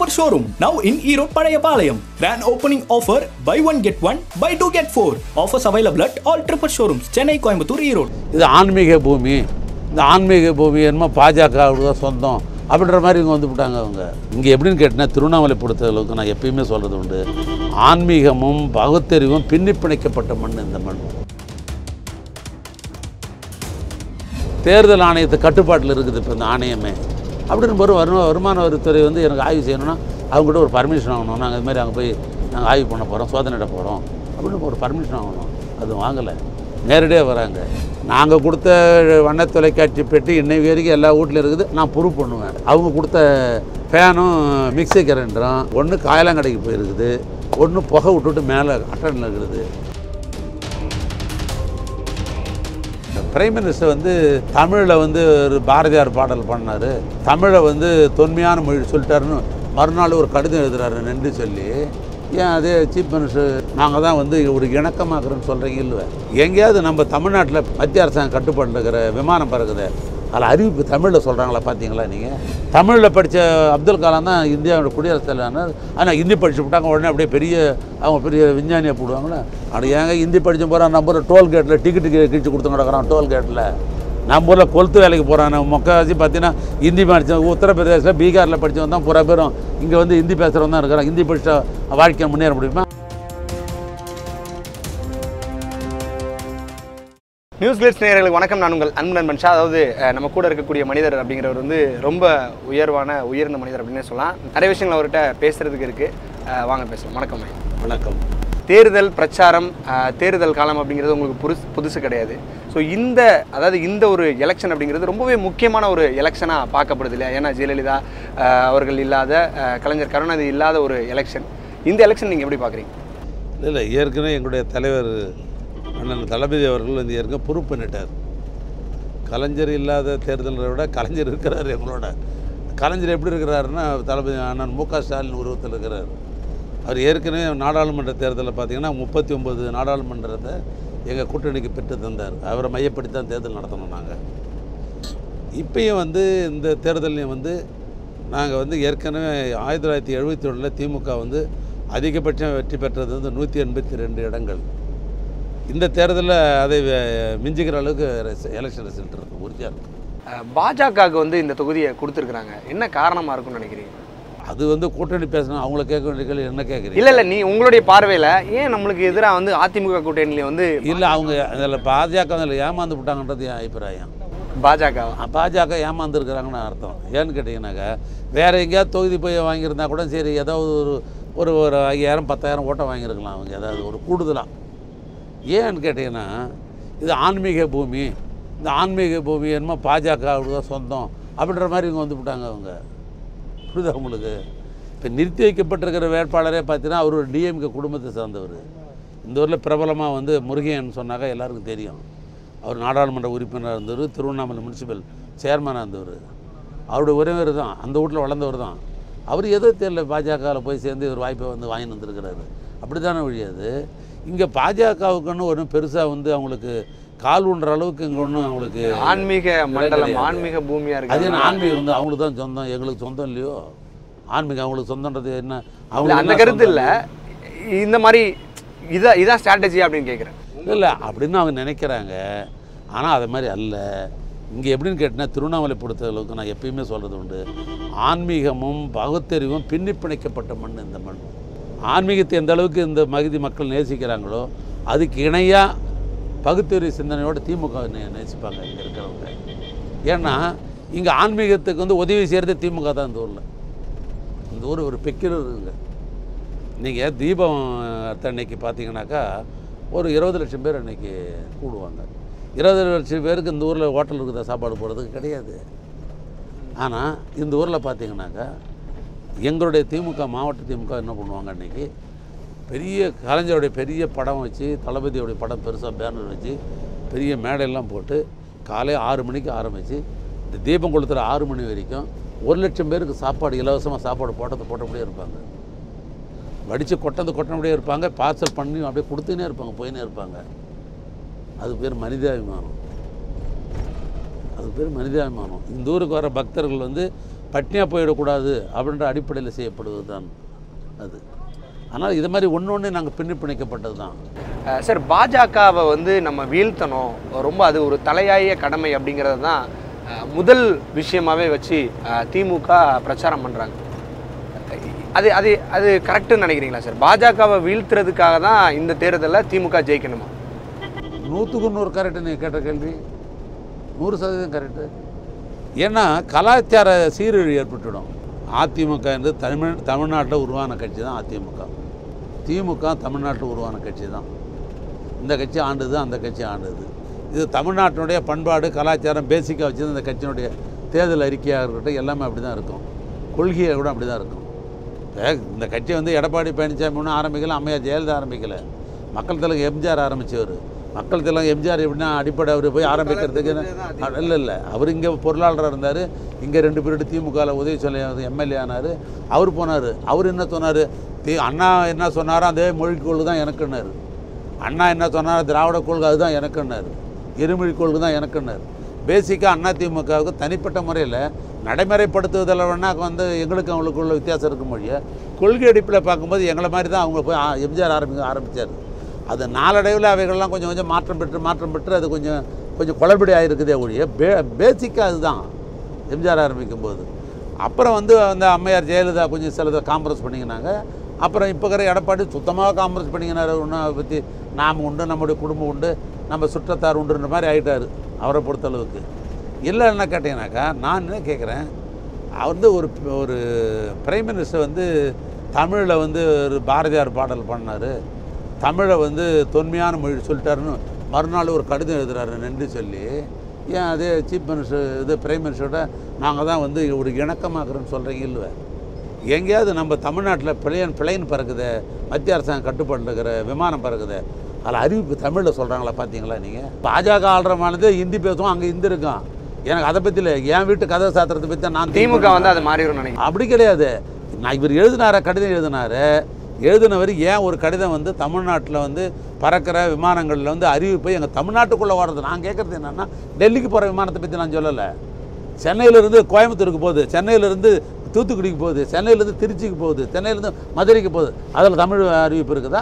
Tripper Showroom, now in Erode Padayapalayam. Grand opening offer, buy one get one, buy two get four. Offers available at all Tripper Showrooms, Chennai, Coimbatore, Erode. இது ஆன்மீக பூமி இந்த ஆன்மீக பூமி என்னமோ பாஜகவுக்கு தான் சொந்தம் அப்படின்ற மாதிரி இவங்க வந்து விட்டாங்க அவங்க இங்கே எப்படின்னு கேட்டினா திருவண்ணாமலை பொறுத்த அளவுக்கு நான் எப்பயுமே சொல்கிறது உண்டு ஆன்மீகமும் பகுத்தறிவும் பின்னி பிணைக்கப்பட்ட மண் இந்த மண் தேர்தல் ஆணையத்து கட்டுப்பாட்டில் இருக்குது இப்போ இந்த ஆணையமே அப்படின்னு ஒரு வருமா வருமான வரித்துறை வந்து எனக்கு ஆய்வு செய்யணும்னா அவங்ககிட்ட ஒரு பர்மிஷன் வாங்கணும் நாங்கள் இது மாதிரி அங்கே போய் நாங்கள் ஆய்வு பண்ண போகிறோம் சோதனையிட போகிறோம் அப்படின்னு ஒரு பர்மிஷன் வாங்கணும் அது வாங்கலை நேரடியாக வராங்க நாங்கள் கொடுத்த வண்ண தொலைக்காட்சி பெட்டி இன்னை வரைக்கும் எல்லா வீட்டில் இருக்குது நான் ப்ரூவ் பண்ணுவேன் அவங்க கொடுத்த ஃபேனும் மிக்சி கிரைண்டரும் ஒன்று காயலாங்கடைக்கு போயிருக்குது ஒன்று புகை விட்டுட்டு மேலே அட்டனில் இருக்குது பிரைம் மினிஸ்டர் வந்து தமிழில் வந்து ஒரு பாரதியார் பாடல் பண்ணார் தமிழை வந்து தொன்மையான மொழி சொல்லிட்டாருன்னு மறுநாள் ஒரு கடிதம் எழுதுறாரு நன்றி சொல்லி ஏன் அதே சீஃப் மினிஸ்டர் நாங்கள் தான் வந்து ஒரு இணக்கமாக்குறோன்னு சொல்கிறீங்க இல்லை எங்கேயாவது நம்ம தமிழ்நாட்டில் மத்திய அரசாங்கம் கட்டுப்பாட்டில் இருக்கிற விமானம் பறக்குது அதில் அறிவிப்பு தமிழில் சொல்கிறாங்களா பார்த்தீங்களா நீங்கள் தமிழில் படித்த அப்துல் கலாம் தான் இந்தியாவோட குடியரசுத் தலைவர் ஆனால் ஹிந்தி படிச்சு விட்டாங்க உடனே அப்படியே பெரிய அவங்க பெரிய விஞ்ஞானியாக போடுவாங்களே ஆனால் ஏங்க ஹிந்தி படித்த போகிறான் நம்ம ஊரில் டோல்கேட்டில் டிக்கெட்டு கிழிச்சு கொடுத்து கிடக்குறான் டோல்கேட்டில் நம்ம ஊரில் கொளுத்து வேலைக்கு போகிறான் முக்கால்வாசி பார்த்தீங்கன்னா ஹிந்தி படித்த உத்தரப்பிரதேசில் பீகாரில் படித்தவன் தான் புற பேரும் இங்கே வந்து ஹிந்தி பேசுகிறவன் தான் இருக்கிறான் ஹிந்தி படித்த வாழ்க்கையை முன்னேற முடியுமா நியூஸ் கிளிட்ஸ் நேயர்களுக்கு வணக்கம் நான் உங்கள் அன்பு நண்பன் ஷா அதாவது அஹ், நம்ம கூட இருக்கக்கூடிய மனிதர் அப்படிங்கிறவர் வந்து ரொம்ப உயர்வான உயர்ந்த மனிதர் அப்படின்னே சொல்லலாம் நிறைய விஷயங்கள் அவர்கிட்ட பேசுறதுக்கு இருக்கு அஹ், வாங்க பேசலாம் வணக்கம் வணக்கம் தேர்தல் பிரச்சாரம் அஹ், தேர்தல் காலம் அப்படிங்கிறது உங்களுக்கு புதுசு புதுசு கிடையாது ஸோ இந்த அதாவது இந்த ஒரு எலெக்ஷன் அப்படிங்கிறது ரொம்பவே முக்கியமான ஒரு எலெக்ஷனாக பார்க்கப்படுது இல்லையா ஏன்னா ஜெயலலிதா அஹ், அவர்கள் இல்லாத அஹ், கலைஞர் கருணாநிதி இல்லாத ஒரு எலெக்ஷன் இந்த எலெக்ஷன் நீங்கள் எப்படி பார்க்குறீங்க இல்லை இல்லை ஏற்கனவே எங்களுடைய தலைவர் அண்ணன் தளபதி அவர்கள் வந்து ஏற்கனவே ப்ரூவ் பண்ணிட்டார் கலைஞர் இல்லாத தேர்தலை விட கலைஞர் இருக்கிறார் எங்களோட கலைஞர் எப்படி இருக்கிறாருன்னா தளபதி அண்ணன் மு க ஸ்டாலின் உருவத்தில் இருக்கிறார் அவர் ஏற்கனவே நாடாளுமன்ற தேர்தலில் பார்த்தீங்கன்னா முப்பத்தி ஒம்பது நாடாளுமன்றத்தை எங்கள் கூட்டணிக்கு பெற்று தந்தார் அவரை மையப்படுத்தி தான் தேர்தல் நடத்தணும் நாங்கள் இப்பயும் வந்து இந்த தேர்தலையும் வந்து நாங்கள் வந்து ஏற்கனவே ஆயிரத்தி தொள்ளாயிரத்தி எழுபத்தி ஒன்றில் திமுக வந்து அதிகபட்சம் வெற்றி பெற்றது வந்து நூற்றி எண்பத்தி ரெண்டு இடங்கள் இந்த தேர்தலில் அதை வே- மிஞ்சுகிற அளவுக்கு எலெக்ஷன் ரிசல்ட் இருக்குது உறுதியாக இருக்குது அஹ், பாஜகவுக்கு வந்து இந்த தொகுதியை கொடுத்துருக்குறாங்க என்ன காரணமாக இருக்கும்னு நினைக்கிறீங்க அது வந்து கூட்டணி பேசணும் அவங்கள கேட்க வேண்டிய கேள்வி என்ன கேட்குறீங்க இல்ல இல்ல நீ உங்களுடைய பார்வையில ஏன் நம்மளுக்கு எதிராக வந்து அதிமுக கூட்டணியில வந்து இல்லை அவங்க அதில் பாஜக அதில் ஏமாந்து விட்டாங்கன்றது என் அபிப்பிராயம் பாஜக பாஜக ஏமாந்துருக்குறாங்கன்னு அர்த்தம் ஏன்னு கேட்டிங்கனாக்கா வேறு எங்கேயாவது தொகுதி போய் வாங்கியிருந்தா கூட சரி ஏதாவது ஒரு ஒரு ஒரு ஐயாயிரம் பத்தாயிரம் ஓட்டம் வாங்கியிருக்கலாம் அவங்க ஏதாவது ஒரு கூடுதலாக ஏன்னு கேட்டிங்கன்னா இது ஆன்மீக பூமி இந்த ஆன்மீக பூமி என்னமோ பாஜகவுக்கு தான் சொந்தம் அப்படின்ற மாதிரி இவங்க வந்து விட்டாங்க அவங்க புரியுதா உங்களுக்கு இப்போ நிறுத்தி வைக்கப்பட்டிருக்கிற வேட்பாளரே பார்த்தீங்கன்னா அவர் ஒரு டிஎம்கே குடும்பத்தை சார்ந்தவர் இந்த ஊரில் பிரபலமாக வந்து முருகையன் சொன்னாக்கா எல்லாருக்கும் தெரியும் அவர் நாடாளுமன்ற உறுப்பினராக இருந்தவர் திருவண்ணாமலை முனிசிபல் சேர்மனாக இருந்தவர் அவருடைய உறவினர் தான் அந்த வீட்டில் வளர்ந்தவர் தான் அவர் ஏதோ தெரியல பாஜகவில் போய் சேர்ந்து ஒரு வாய்ப்பை வந்து வாங்கி வந்திருக்கிறாரு அப்படி தானே வழியாது இங்கே பாஜகவுக்குன்னு ஒன்றும் பெருசாக வந்து அவங்களுக்கு கால் ஊன்ற அளவுக்கு இங்கே ஒன்றும் அவங்களுக்கு ஆன்மீக மண்டலம் கிடையாது. ஆன்மீக பூமியா அது இருக்கு என்ன ஆன்மீகம் வந்து அவங்களுக்கு தான் சொந்தம் எங்களுக்கு சொந்தம் இல்லையோ ஆன்மீகம் அவங்களுக்கு சொந்தன்றது என்ன இல்ல, அவங்களுக்கு அந்த என்ன கருத்து சொந்தம் இல்ல இந்த மாதிரி இதா இதான் ஸ்ட்ராட்டஜி அப்படின்னு கேட்குறேன் இல்லை அப்படின்னு அவங்க நினைக்கிறாங்க ஆனால் அது மாதிரி அல்ல இங்கே எப்படின்னு கேட்டினா திருவண்ணாமலை பொறுத்த அளவுக்கு நான் எப்பயுமே சொல்கிறது உண்டு ஆன்மீகமும் பகுத்தறிவும் பின்னி பிணைக்கப்பட்ட மண் இந்த மண் ஆன்மீகத்தை எந்த அளவுக்கு இந்த மகிதி மக்கள் நேசிக்கிறாங்களோ அதுக்கு இணையாக பகுத்தறிவு சிந்தனையோட திமுக நே- நேசிப்பாங்க இங்கே இருக்கிறவங்க ஏன்னா இங்கே ஆன்மீகத்துக்கு வந்து உதவி செய்கிறது திமுக தான் இந்த ஊரில் இந்த ஊர் ஒரு பெக்கிலர் இருக்குங்க நீங்கள் தீபம் அன்னைக்கு பார்த்தீங்கன்னாக்கா ஒரு இருபது லட்சம் பேர் அன்னைக்கு கூடுவாங்க இருபது லட்சம் பேருக்கு இந்த ஊரில் ஹோட்டல் இருக்குதா சாப்பாடு போடுறதுக்கு கிடையாது ஆனால் இந்த ஊரில் பார்த்தீங்கன்னாக்கா எங்களுடைய திமுக மாவட்ட திமுக என்ன பண்ணுவாங்க அன்னைக்கு பெரிய கலைஞருடைய பெரிய படம் வச்சு தளபதியோடைய படம் பெருசாக பேனர் வச்சு பெரிய மேடையெல்லாம் போட்டு காலை ஆறு மணிக்கு ஆரம்பித்து இந்த தீபம் கொளுத்துற ஆறு மணி வரைக்கும் ஒரு லட்சம் பேருக்கு சாப்பாடு இலவசமாக சாப்பாடு போட்டது போட்டபடியே இருப்பாங்க வடித்து கொட்டது கொட்டினபடியே இருப்பாங்க பார்சல் பண்ணி அப்படியே கொடுத்துனே இருப்பாங்க போயினே இருப்பாங்க அது பேர் மனிதாபிமானம் அது பேர் மனிதாபிமானம் இந்த ஊருக்கு வர பக்தர்கள் வந்து பட்னியாக போயிடக்கூடாது அப்படின்ற அடிப்படையில் செய்யப்படுவது தான் அது ஆனால் இது மாதிரி ஒன்று ஒன்று நாங்கள் பின்னி பிணைக்கப்பட்டது தான் அஹ் சார் பாஜகவை வந்து நம்ம வீழ்த்தணும் ரொம்ப அது ஒரு தலையாய கடமை அப்படிங்கிறது தான் அஹ், முதல் விஷயமாவே வச்சு அஹ், திமுக பிரச்சாரம் பண்ணுறாங்க அது அது அது கரெக்டுன்னு நினைக்கிறீங்களா சார் பாஜகவை வீழ்த்துறதுக்காக தான் இந்த தேர்தலில் திமுக ஜெயிக்கணுமா நூற்றுக்கு நூறு கரெக்டு நீ கேட்ட கேள்வி நூறு சதவீதம் கரெக்டு ஏன்னா கலாச்சார சீரழிவு ஏற்பட்டுடும் அதிமுக என்று தமிழ் தமிழ்நாட்டில் உருவான கட்சி தான் அதிமுக திமுக தமிழ்நாட்டில் உருவான கட்சி தான் இந்த கட்சி ஆண்டுது அந்த கட்சி ஆண்டுது இது தமிழ்நாட்டினுடைய பண்பாடு கலாச்சாரம் பேசிக்காக வச்சு இந்த கட்சியினுடைய தேர்தல் அறிக்கையாக இருக்கட்டும் எல்லாமே அப்படி தான் இருக்கும் கொள்கையை கூட அப்படி தான் இருக்கும் இப்ப இந்த கட்சி வந்து எடப்பாடி பழனிசாமி ஒன்றும் ஆரம்பிக்கல அம்மையார் ஜெயலலிதா ஆரம்பிக்கல மக்கள் தலைவர் எம்ஜிஆர் ஆரம்பித்தவர் மக்கள் தலைவர் எம்ஜிஆர் எப்படின்னா அடிப்படை அவர் போய் ஆரம்பிக்கிறதுக்கு இல்லை இல்லை அவர் இங்கே பொருளாளராக இருந்தார் இங்கே ரெண்டு பேருட்டு திமுகவில் உதவி சொல்ல எம்எல்ஏ ஆனார் அவர் போனார் அவர் என்ன சொன்னார் தி அண்ணா என்ன சொன்னாரோ அதே மொழிக் கொள்கை தான் எனக்குன்னாரு அண்ணா என்ன சொன்னார் திராவிட கொள்கை அதுதான் எனக்குன்னாரு இருமொழி கொள்கை தான் எனக்குன்னாரு பேசிக்காக அண்ணா திமுகவுக்கு தனிப்பட்ட முறையில் நடைமுறைப்படுத்துவதில் வேணால் வந்து எங்களுக்கு அவங்களுக்குள்ள வித்தியாசம் இருக்கும் மொழியை கொள்கை அடிப்பில் பார்க்கும்போது எங்களை மாதிரி தான் அவங்க போய் ஆ- எம்ஜிஆர் ஆரம்பி ஆரம்பித்தார் அது நாளடைவில் அவைகள்லாம் கொஞ்சம் கொஞ்சம் மாற்றம் பெற்று மாற்றம் பெற்று அது கொஞ்சம் கொஞ்சம் குளறுபடி ஆகிருக்குதே ஒழிய பே பேசிக்காக அதுதான் எம்ஜிஆர் ஆரம்பிக்கும் போது அப்புறம் வந்து அந்த அம்மையார் ஜெயலலிதா கொஞ்சம் சிலதை காம்ப்ரஸ் பண்ணிக்கினாங்க அப்புறம் இப்போ இருக்கிற எடப்பாடி சுத்தமாக காம்ப்ரஸ் பண்ணிக்கினார் ஒன்றும் அதை பற்றி நாம் உண்டு நம்முடைய குடும்பம் உண்டு நம்ம சுற்றத்தார் உண்டுன்ற மாதிரி ஆகிட்டார் அவரை பொறுத்தளவுக்கு இல்லை என்ன கேட்டிங்கனாக்கா நான் என்ன கேட்குறேன் வந்து ஒரு ஒரு பிரைம் மினிஸ்டர் வந்து தமிழில் வந்து ஒரு பாரதியார் பாடல் பண்ணார் தமிழை வந்து தொன்மையான மொழி சொல்லிட்டாருன்னு மறுநாள் ஒரு கடிதம் எழுதுறாரு நன்றி சொல்லி ஏன் அதே சீஃப் மினிஸ்டர் இது பிரைம் மினிஸ்டரோட நாங்கள் தான் வந்து ஒரு இணக்கமாக்குறோன்னு சொல்கிறீங்க இல்லை எங்கேயாவது நம்ம தமிழ்நாட்டில் பிளைன் பிளைன் பறக்குது மத்திய அரசாங்கம் கட்டுப்பாட்டில் இருக்கிற விமானம் பறக்குது அதில் அறிவிப்பு தமிழில் சொல்கிறாங்களா பார்த்தீங்களா நீங்கள் பாஜக ஆள்றமானது ஹிந்தி பேசுவோம் அங்கே ஹிந்தி இருக்கும் எனக்கு அதை பற்றி இல்லை என் வீட்டு கதை சாத்திரத்தை பற்றி தான் நான் திமுக வந்து அது மாறிடும் நினைக்கிறேன் அப்படி கிடையாது நான் இவர் எழுதினார கடிதம் எழுதினாரு எழுதினவர் ஏன் ஒரு கடிதம் வந்து தமிழ்நாட்டில் வந்து பறக்கிற விமானங்களில் வந்து அறிவிப்பை எங்கள் தமிழ்நாட்டுக்குள்ளே வர்றது நான் கேட்குறது என்னென்னா டெல்லிக்கு போகிற விமானத்தை பற்றி நான் சொல்லலை சென்னையிலேருந்து கோயம்புத்தூருக்கு போகுது சென்னையிலேருந்து தூத்துக்குடிக்கு போகுது சென்னையிலேருந்து திருச்சிக்கு போகுது சென்னையிலேருந்து மதுரைக்கு போகுது அதில் தமிழ் அறிவிப்பு இருக்குதா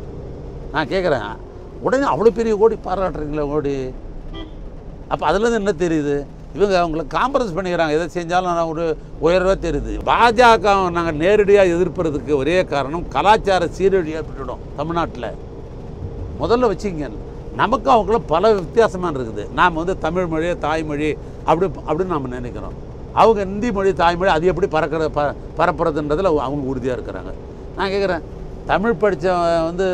நான் கேட்குறேன் உடனே அவ்வளோ பெரிய ஓடி பாராட்டுறீங்களே ஓடி அப்போ அதுலேருந்து என்ன தெரியுது இவங்க அவங்கள காம்ப்ரமைஸ் பண்ணிக்கிறாங்க எதை செஞ்சாலும் நான் ஒரு உயர்வாக தெரியுது பாஜக நாங்கள் நேரடியாக எதிர்ப்பதற்கு ஒரே காரணம் கலாச்சார சீரழி ஏற்பட்டுடும் தமிழ்நாட்டில் முதல்ல வச்சுங்க நமக்கும் அவங்களும் பல வித்தியாசமாக இருக்குது நாம் வந்து தமிழ் மொழி தாய்மொழி அப்படி அப்படின்னு நாம் நினைக்கிறோம் அவங்க ஹிந்தி மொழி தாய்மொழி அது எப்படி பறக்கிற ப பரப்புறதுன்றதில் அவங்க உறுதியாக இருக்கிறாங்க நான் கேட்குறேன் தமிழ் படித்த வந்து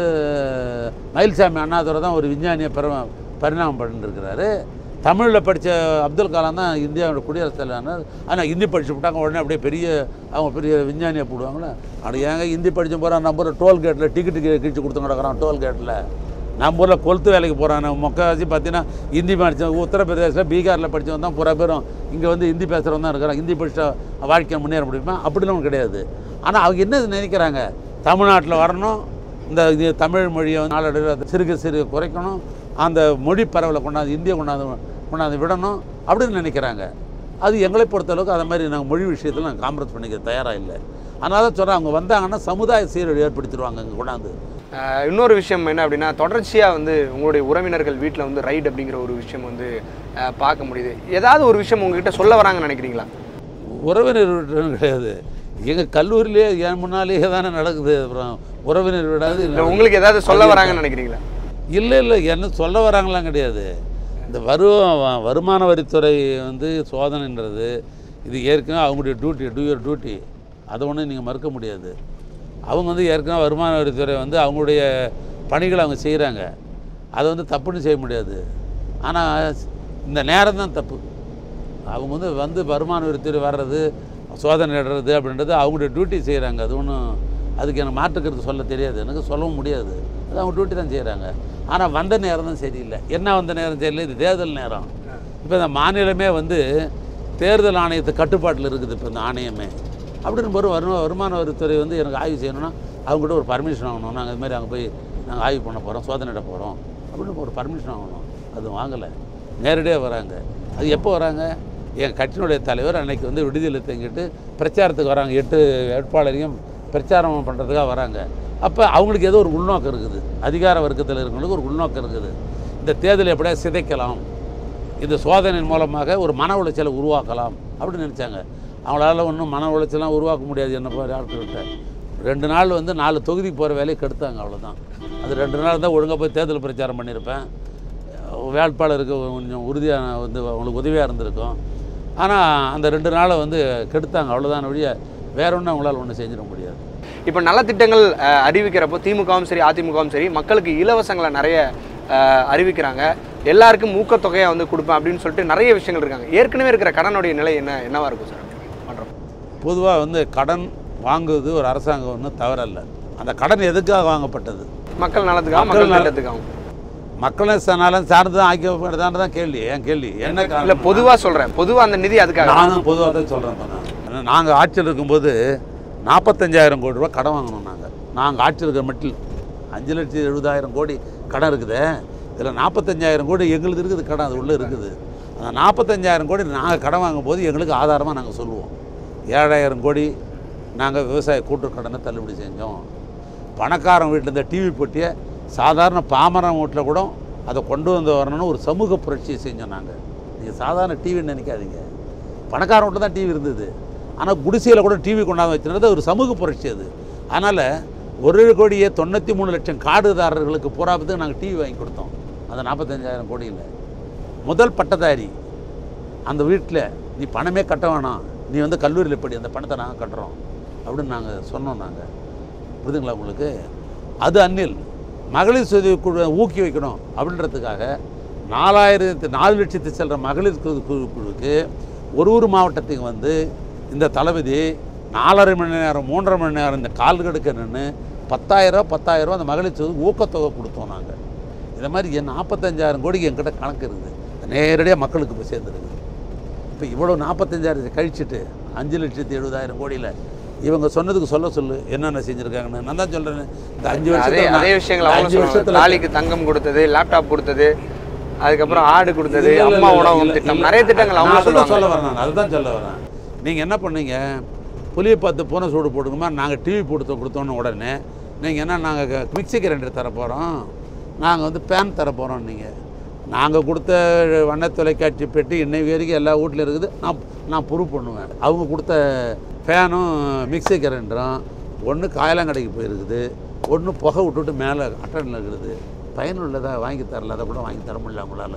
மயில்சாமி அண்ணாதுரை தான் ஒரு விஞ்ஞானியை பரி பரிணாமம் பண்ணிருக்கிறாரு தமிழில் படித்த அப்துல் கலாம் தான் இந்தியாவோட குடியரசுத் தலைவர் ஆனால் ஹிந்தி படிச்சு விட்டாங்க உடனே அப்படியே பெரிய அவங்க பெரிய விஞ்ஞானியை போடுவாங்களே அது ஏங்க ஹிந்தி படித்த போகிறான் நம்ம ஊரில் டோல் கேட்டில் டிக்கெட்டு கிழிச்சு கொடுத்து கிடக்குறான் டோல் கேட்டில் நம்ம ஊரில் கொளுத்து வேலைக்கு போகிறான் முக்கால்வாசி பார்த்தீங்கன்னா ஹிந்தி படித்த உத்தரப்பிரதேசில் பீகாரில் படித்தவன் தான் புற பேரும் இங்கே வந்து ஹிந்தி பேசுகிறவன் தான் இருக்கிறான் ஹிந்தி படித்த வாழ்க்கையை முன்னேற முடியுமா அப்படிலாம் ஒன்றும் கிடையாது ஆனால் அவங்க என்ன நினைக்கிறாங்க தமிழ்நாட்டில் வரணும் இந்த இது தமிழ் மொழியை வந்து நாளடைவில் சிறுக சிறுக குறைக்கணும் அந்த மொழி பரவலை கொண்டாந்து இந்திய கொண்டாந்து கொண்டாந்து விடணும் அப்படின்னு நினைக்கிறாங்க அது எங்களை பொறுத்தளவுக்கு அதை மாதிரி நாங்கள் மொழி விஷயத்தில் நாங்கள் காம்ப்ரமைஸ் பண்ணிக்க தயாராக இல்லை அதனால தான் சொல்கிறேன் அவங்க வந்தாங்கன்னா சமுதாய சீரழி ஏற்படுத்திடுவாங்க இங்கே கொண்டாந்து அஹ் இன்னொரு விஷயம் என்ன அப்படின்னா தொடர்ச்சியாக வந்து உங்களுடைய உறவினர்கள் வீட்டில் வந்து ரைட் அப்படிங்கிற ஒரு விஷயம் வந்து அஹ், பார்க்க முடியுது ஏதாவது ஒரு விஷயம் உங்ககிட்ட சொல்ல வராங்கன்னு நினைக்கிறீங்களா உறவினர் வீடுன்னு கிடையாது எங்கள் கல்லூரியிலே என் முன்னாலேயே தானே நடக்குது அப்புறம் உறவினர் விடாது இல்லை உங்களுக்கு ஏதாவது சொல்ல வராங்கன்னு நினைக்கிறீங்களா இல்லை இல்லை என்ன சொல்ல வராங்களாம் கிடையாது இந்த வரு வருமான வரித்துறை வந்து சோதனைன்றது இது ஏற்கனவே அவங்களுடைய டியூட்டி டூ யர் டியூட்டி அதை ஒன்றும் நீங்கள் மறுக்க முடியாது அவங்க வந்து ஏற்கனவே வருமான வரித்துறை வந்து அவங்களுடைய பணிகளை அவங்க செய்கிறாங்க அதை வந்து தப்புன்னு செய்ய முடியாது ஆனால் இந்த நேரம் தான் தப்பு அவங்க வந்து வந்து வருமான வரித்துறை வர்றது சோதனை இடுறது அப்படின்றது அவங்களுடைய டியூட்டி செய்கிறாங்க அது ஒன்றும் அதுக்கு எனக்கு மாற்றுக்கிறது சொல்ல தெரியாது எனக்கு சொல்லவும் முடியாது அது அவங்க டியூட்டி தான் செய்கிறாங்க ஆனால் வந்த நேரம் தான் சரியில்லை என்ன வந்த நேரம் சரியில்லை இது தேர்தல் நேரம் இப்போ இந்த மாநிலமே வந்து தேர்தல் ஆணையத்து கட்டுப்பாட்டில் இருக்குது இப்போ இந்த ஆணையமே அப்படின்னு வரும் வருமா வருமான வரித்துறை வந்து எனக்கு ஆய்வு செய்யணும்னா அவங்ககிட்ட ஒரு பர்மிஷன் வாங்கணும் நாங்கள் இது மாதிரி அங்கே போய் நாங்கள் ஆய்வு பண்ண போகிறோம் சோதனையிட போகிறோம் அப்படின்னு ஒரு பர்மிஷன் வாங்கணும் அது வாங்கலை நேரடியாக வராங்க அது எப்போ வராங்க என் கட்சியினுடைய தலைவர் அன்னைக்கு வந்து விடுதலை தங்கிட்டு பிரச்சாரத்துக்கு வராங்க எட்டு வேட்பாளரையும் பிரச்சாரம் பண்ணுறதுக்காக வராங்க அப்போ அவங்களுக்கு ஏதோ ஒரு உள்நோக்கம் இருக்குது அதிகார வர்க்கத்தில் இருக்கிறவங்களுக்கு ஒரு உள்நோக்கம் இருக்குது இந்த தேர்தலை எப்படியா சிதைக்கலாம் இந்த சோதனையின் மூலமாக ஒரு மன உளைச்சலை உருவாக்கலாம் அப்படின்னு நினச்சாங்க அவங்களால ஒன்றும் மன உளைச்சலாம் உருவாக்க முடியாது என்ன மாதிரி ஆட்கள்கிட்ட ரெண்டு நாள் வந்து நாலு தொகுதிக்கு போகிற வேலையை கெடுத்தாங்க அவ்வளோதான் அது ரெண்டு நாள் தான் ஒழுங்காக போய் தேர்தல் பிரச்சாரம் பண்ணியிருப்பேன் வேட்பாளருக்கு கொஞ்சம் உறுதியான வந்து அவங்களுக்கு உதவியாக இருந்திருக்கும் ஆனால் அந்த ரெண்டு நாளை வந்து கெடுத்தாங்க அவ்வளோதான் ஒழிய வேற ஒன்றும் அவங்களால ஒன்றும் செஞ்சிட முடியாது இப்போ நலத்திட்டங்கள் அஹ், அறிவிக்கிறப்போ திமுகவும் சரி அதிமுகவும் சரி மக்களுக்கு இலவசங்களை நிறைய அஹ், அறிவிக்கிறாங்க எல்லாருக்கும் ஊக்கத்தொகையை வந்து கொடுப்பேன் அப்படின்னு சொல்லிட்டு நிறைய விஷயங்கள் இருக்காங்க ஏற்கனவே இருக்கிற கடனுடைய நிலை என்ன என்னவா இருக்கும் சார் பண்ணுறோம் பொதுவாக வந்து கடன் வாங்குவது ஒரு அரசாங்கம் ஒன்றும் தவறல்ல அந்த கடன் எதுக்காக வாங்கப்பட்டது மக்கள் நலத்துக்காக மக்கள் மக்கள் நல- திட்டத்துக்காகவும் மக்களை நலம் சார்ந்து தான் ஆக்கியப்படுதான்னு தான் கேள்வி ஏன் கேள்வி என்ன இல்ல காரணம்? பொதுவா சொல்றேன் பொதுவா அந்த நிதி அதுக்காக நானும் பொதுவாக தான் சொல்கிறேன் நாங்கள் ஆட்சியில் இருக்கும்போது நாற்பத்தஞ்சாயிரம் கோடி ரூபா கடன் வாங்கினோம் நாங்கள் நாங்கள் ஆட்சியில் இருக்கிற மட்டில் அஞ்சு லட்சம் எழுபதாயிரம் கோடி கடன் இருக்குதே இதில் நாற்பத்தஞ்சாயிரம் கோடி எங்களுக்கு இருக்குது கடன் அது உள்ளே இருக்குது அந்த நாற்பத்தஞ்சாயிரம் கோடி நாங்கள் கடன் வாங்கும்போது எங்களுக்கு ஆதாரமாக நாங்கள் சொல்லுவோம் ஏழாயிரம் கோடி நாங்கள் விவசாய கூட்டுறவு கடனை தள்ளுபடி செஞ்சோம் பணக்காரன் வீட்டில் இந்த டிவி போட்டியை சாதாரண பாமரன் வீட்டில் கூட அதை கொண்டு வந்து வரணும்னு ஒரு சமூக புரட்சியை செஞ்சோம் நாங்கள் நீங்கள் சாதாரண டிவின்னு நினைக்காதீங்க பணக்காரன் வீட்டில் தான் டிவி இருந்தது ஆனால் குடிசையில் கூட டிவி கொண்டாந்து வச்சிருந்தது ஒரு சமூக புரட்சி அது அதனால் ஒரு கோடியே தொண்ணூற்றி மூணு லட்சம் காடுதாரர்களுக்கு பூராபத்துக்கு நாங்கள் டிவி வாங்கி கொடுத்தோம் அந்த நாற்பத்தஞ்சாயிரம் கோடியில் முதல் பட்டதாரி அந்த வீட்டில் நீ பணமே கட்ட வேணாம் நீ வந்து கல்லூரியில் படி அந்த பணத்தை நாங்கள் கட்டுறோம் அப்படின்னு நாங்கள் சொன்னோம் நாங்கள் புரியுதுங்களா உங்களுக்கு அது அந்நில் மகளிர் சுய குழு ஊக்கி வைக்கணும் அப்படின்றதுக்காக நாலாயிரத்து நாலு லட்சத்து செல்கிற மகளிர் குழு குழு குழுக்கு ஒரு ஒரு மாவட்டத்துக்கு வந்து இந்த தளபதி நாலரை மணி நேரம் மூன்றரை மணி நேரம் இந்த கால் கெடுக்க நின்று பத்தாயிரம் பத்தாயிரம் அந்த மகளிர் சுய ஊக்கத்தொகை கொடுத்தோம் நாங்கள் இந்த மாதிரி என் நாற்பத்தஞ்சாயிரம் கோடிக்கு என்கிட்ட கணக்கு இருக்குது நேரடியாக மக்களுக்கு போய் சேர்ந்துருக்குது இப்போ இவ்வளோ நாற்பத்தஞ்சாயிரத்தை கழிச்சிட்டு அஞ்சு லட்சத்தி எழுபதாயிரம் கோடியில் இவங்க சொன்னதுக்கு சொல்ல சொல்லு என்னென்ன செஞ்சுருக்காங்கன்னு நான் தான் சொல்கிறேன் இந்த அஞ்சு அதே வருஷத்துல அதே நான்- விஷயங்கள் இந்த அவங்க அஞ்சு சொல்லுவாங்க வருஷத்தில் தாலிக்கு தங்கம் கொடுத்தது லேப்டாப் கொடுத்தது அதுக்கப்புறம் ஆடு கொடுத்தது இல்ல, இல்ல, அம்மா இல்ல, உணவகம் இல்ல, திட்டம் இல்ல. நிறைய திட்டங்கள் நான் அவங்க அதுதான் சொல்லுவாங்க சொல்ல வரேன் நான் அதுதான் சொல்ல வரேன் நீங்கள் என்ன பண்ணீங்க புளியை பார்த்து பூனை சூடு போடுங்கம்மா நாங்கள் டிவி போட்டு கொடுத்தோன்னு உடனே நீங்கள் என்ன நாங்கள் மிக்சி கிரைண்டர் தர போகிறோம் நாங்கள் வந்து பேன் தர போகிறோம் நீங்கள் நாங்கள் கொடுத்த வண்ண தொலைக்காட்சி பெட்டி இன்னை வரைக்கும் எல்லா வீட்டில் இருக்குது நான் நான் ப்ரூவ் பண்ணுவேன் அவங்க கொடுத்த ஃபேனும் மிக்சி கிரைண்டரும் ஒன்று காயலாங்கடைக்கு போயிருக்குது ஒன்று புகை விட்டுட்டு மேலே அட்டனில் இருக்குது பயனுள்ளதாக வாங்கி தரல அதை கூட வாங்கி தர முடியல அவங்களால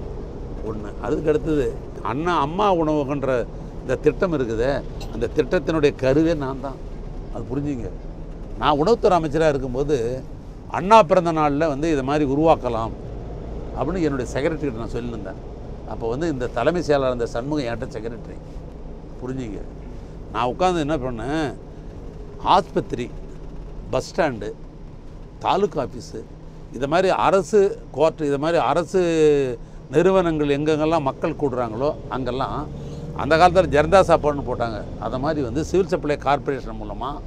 ஒன்று அதுக்கு அடுத்தது அண்ணா அம்மா உணவகன்ற இந்த திட்டம் இருக்குதே அந்த திட்டத்தினுடைய கருவே நான் தான் அது புரிஞ்சுங்க நான் உணவுத்துறை அமைச்சராக இருக்கும்போது அண்ணா பிறந்த நாளில் வந்து இதை மாதிரி உருவாக்கலாம் அப்படின்னு என்னுடைய செக்ரட்டரிகிட்ட நான் சொல்லியிருந்தேன் அப்போ வந்து இந்த தலைமை செயலாளர் இந்த சண்முகம் என்கிட்ட செக்ரட்டரி புரிஞ்சுங்க நான் உட்காந்து என்ன பண்ணேன் ஆஸ்பத்திரி பஸ் ஸ்டாண்டு தாலுக்கா ஆஃபீஸு இது மாதிரி அரசு கோர்ட் இது மாதிரி அரசு நிறுவனங்கள் எங்கெங்கெல்லாம் மக்கள் கூடுறாங்களோ அங்கெல்லாம் அந்த காலத்தில் ஜனதா சாப்பாடுன்னு போட்டாங்க அதை மாதிரி வந்து சிவில் சப்ளை கார்ப்பரேஷன் மூலமாக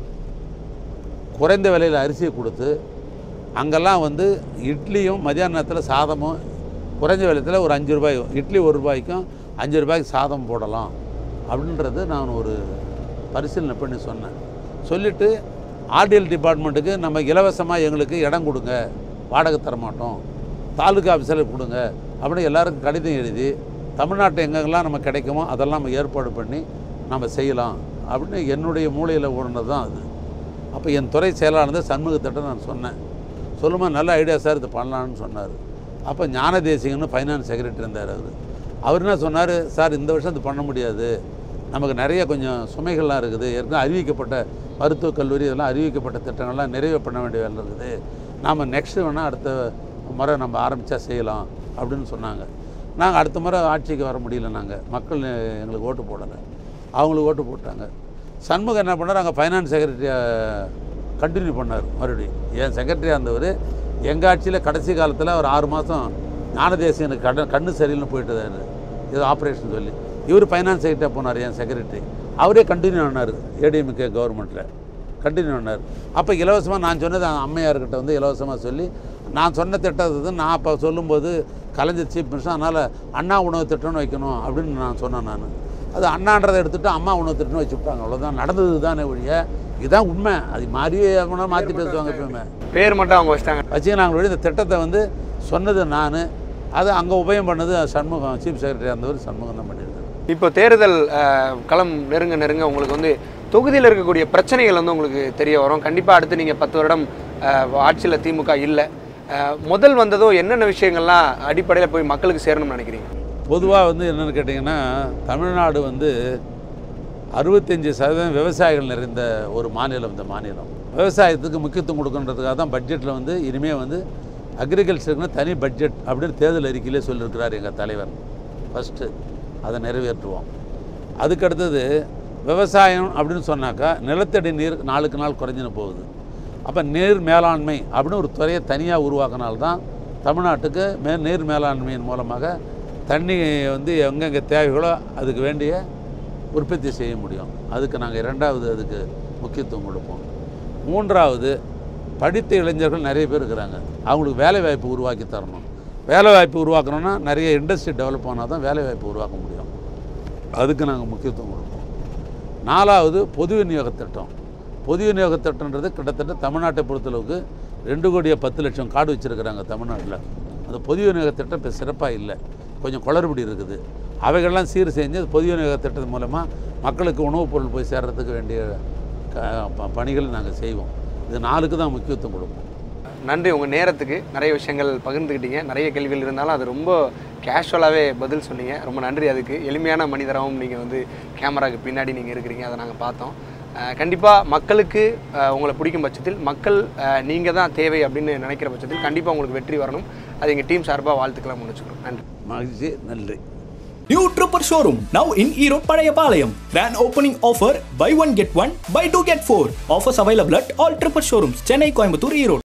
குறைந்த விலையில் அரிசியை கொடுத்து அங்கெல்லாம் வந்து இட்லியும் மதியான நேரத்தில் சாதமும் குறைஞ்ச விலையில் ஒரு அஞ்சு ரூபாய் இட்லி ஒரு ரூபாய்க்கும் அஞ்சு ரூபாய்க்கு சாதம் போடலாம் அப்படின்றது நான் ஒரு பரிசீலனை பண்ணி சொன்னேன் சொல்லிவிட்டு ஆர்டிஎல் டிபார்ட்மெண்ட்டுக்கு நம்ம இலவசமாக எங்களுக்கு இடம் கொடுங்க வாடகை தர மாட்டோம் தாலுகா ஆஃபீஸில் கொடுங்க அப்படின்னு எல்லாருக்கும் கடிதம் எழுதி தமிழ்நாட்டு எங்கெங்கெல்லாம் நம்ம கிடைக்குமோ அதெல்லாம் நம்ம ஏற்பாடு பண்ணி நம்ம செய்யலாம் அப்படின்னு என்னுடைய மூலையில் ஓடுனது தான் அது அப்போ என் துறை செயலாளர் சண்முகத்திட்ட நான் சொன்னேன் சொல்லுமா நல்ல ஐடியா சார் இது பண்ணலான்னு சொன்னார் அப்போ ஞான தேசிகன்னு ஃபைனான்ஸ் செக்ரட்டரி இருந்தார் அவர் அவர் என்ன சொன்னார் சார் இந்த வருஷம் இது பண்ண முடியாது நமக்கு நிறைய கொஞ்சம் சுமைகள்லாம் இருக்குது ஏற்கனவே அறிவிக்கப்பட்ட மருத்துவக் கல்லூரி இதெல்லாம் அறிவிக்கப்பட்ட திட்டங்கள்லாம் நிறைவு பண்ண வேண்டிய வேலை இருக்குது நாம் நெக்ஸ்ட்டு வேணால் அடுத்த முறை நம்ம ஆரம்பித்தா செய்யலாம் அப்படின்னு சொன்னாங்க நாங்கள் அடுத்த முறை ஆட்சிக்கு வர முடியல நாங்கள் மக்கள் எங்களுக்கு ஓட்டு போடலை அவங்களுக்கு ஓட்டு போட்டாங்க சண்முகம் என்ன பண்ணார் அங்கே ஃபைனான்ஸ் செக்ரட்டரியாக கண்டினியூ பண்ணார் மறுபடியும் என் செக்ரட்டரியாக இருந்தவர் எங்கள் ஆட்சியில் கடைசி காலத்தில் ஒரு ஆறு மாதம் ஞானதேசியனுக்கு கண்ணு கண்ணு சரியில்லைன்னு போயிட்டுதாரு ஏதோ ஆப்ரேஷன் சொல்லி இவர் ஃபைனான்ஸ் செக்ரட்டரியாக போனார் என் செக்ரட்டரி அவரே கண்டினியூ ஆனார் ஏடிஎம்கே கவர்மெண்ட்டில் கண்டினியூ பண்ணார் அப்போ இலவசமாக நான் சொன்னது அந்த அம்மையார்கிட்ட வந்து இலவசமாக சொல்லி நான் சொன்ன திட்டத்தை நான் அப்போ சொல்லும்போது கலைஞர் சீஃப் மினிஸ்டர் அதனால் அண்ணா உணவு திட்டம்னு வைக்கணும் அப்படின்னு நான் சொன்னேன் நான் அது அண்ணான்றதை எடுத்துட்டு அம்மா உணவு திட்டம்னு வச்சு விட்டாங்க அவ்வளோதான் நடந்தது தானே ஒழிய இதுதான் உண்மை அது மாறியே ஆகணும் மாற்றி பேசுவாங்க எப்பவுமே பேர் மட்டும் அவங்க வச்சிட்டாங்க வச்சுக்கலாங்க ஒழிய இந்த திட்டத்தை வந்து சொன்னது நான் அது அங்கே உபயம் பண்ணது சண்முகம் சீஃப் செக்ரட்டரி இருந்தவர் சண்முகம் தான் பண்ணியிருக்காரு இப்போ தேர்தல் அஹ், களம் நெருங்க நெருங்க உங்களுக்கு வந்து தொகுதியில் இருக்கக்கூடிய பிரச்சனைகள் வந்து உங்களுக்கு தெரிய வரும் கண்டிப்பாக அடுத்து நீங்கள் பத்து வருடம் ஆட்சியில் திமுக இல்லை முதல் வந்ததோ என்னென்ன விஷயங்கள்லாம் அடிப்படையில் போய் மக்களுக்கு சேரணும்னு நினைக்கிறீங்க பொதுவாக வந்து என்னென்னு கேட்டிங்கன்னா தமிழ்நாடு வந்து அறுபத்தஞ்சி சதவீதம் விவசாயிகள் நிறைந்த ஒரு மாநிலம் இந்த மாநிலம் விவசாயத்துக்கு முக்கியத்துவம் கொடுக்கன்றதுக்காக தான் பட்ஜெட்டில் வந்து இனிமேல் வந்து அக்ரிகல்ச்சருக்குன்னு தனி பட்ஜெட் அப்படின்னு தேர்தல் அறிக்கையிலே சொல்லியிருக்கிறார் எங்கள் தலைவர் ஃபஸ்ட்டு அதை நிறைவேற்றுவோம் அதுக்கடுத்தது விவசாயம் அப்படின்னு சொன்னாக்கா நிலத்தடி நீர் நாளுக்கு நாள் குறைஞ்சின்னு போகுது அப்போ நீர் மேலாண்மை அப்படின்னு ஒரு துறையை தனியாக உருவாக்கினால்தான் தமிழ்நாட்டுக்கு மே நீர் மேலாண்மையின் மூலமாக தண்ணி வந்து எங்கெங்கே தேவைகளோ அதுக்கு வேண்டிய உற்பத்தி செய்ய முடியும் அதுக்கு நாங்கள் இரண்டாவது அதுக்கு முக்கியத்துவம் கொடுப்போம் மூன்றாவது படித்த இளைஞர்கள் நிறைய பேர் இருக்கிறாங்க அவங்களுக்கு வேலைவாய்ப்பு உருவாக்கி தரணும் வேலைவாய்ப்பு உருவாக்கணும்னா நிறைய இண்டஸ்ட்ரி டெவலப் ஆனால் தான் வேலைவாய்ப்பு உருவாக்க முடியும் அதுக்கு நாங்கள் முக்கியத்துவம் கொடுப்போம் நாலாவது பொது விநியோக திட்டம் பொது விநியோக திட்டம்ன்றது கிட்டத்தட்ட தமிழ்நாட்டை பொறுத்தளவுக்கு ரெண்டு கோடியே பத்து லட்சம் கார்டு வச்சுருக்கிறாங்க தமிழ்நாட்டில் அந்த பொது விநியோக திட்டம் இப்போ சிறப்பாக இல்லை கொஞ்சம் குளறுபடி இருக்குது அவைகள்லாம் சீர் செஞ்சு அது பொது விநியோக திட்டத்தின் மூலமாக மக்களுக்கு உணவுப் பொருள் போய் சேர்றதுக்கு வேண்டிய க- ப- பணிகளை நாங்கள் செய்வோம் இது நாலுக்கு தான் முக்கியத்துவம் கொடுப்போம் நன்றி உங்கள் நேரத்துக்கு நிறைய விஷயங்கள் பகிர்ந்துக்கிட்டீங்க நிறைய கேள்விகள் இருந்தாலும் அது ரொம்ப கேஷுவலாகவே பதில் சொன்னீங்க ரொம்ப நன்றி அதுக்கு எளிமையான மனிதராகவும் நீங்கள் வந்து கேமராக்கு பின்னாடி நீங்கள் இருக்கிறீங்க அதை நாங்கள் பார்த்தோம் கண்டிப்பாக மக்களுக்கு அஹ், உங்களை பிடிக்கும் பட்சத்தில் மக்கள் நீங்கள் தான் தேவை அப்படின்னு நினைக்கிற பட்சத்தில் கண்டிப்பாக உங்களுக்கு வெற்றி வரணும் அது எங்கள் டீம் சார்பாக வாழ்த்துக்களை முடிச்சுக்கிறோம் நன்றி மகிழ்ச்சி நன்றி New Trooper Showroom now in Erode Padayapalayam. Grand opening offer buy one get one, buy two get four. Offers available at all Trooper showrooms, Chennai, Coimbatore, Erode.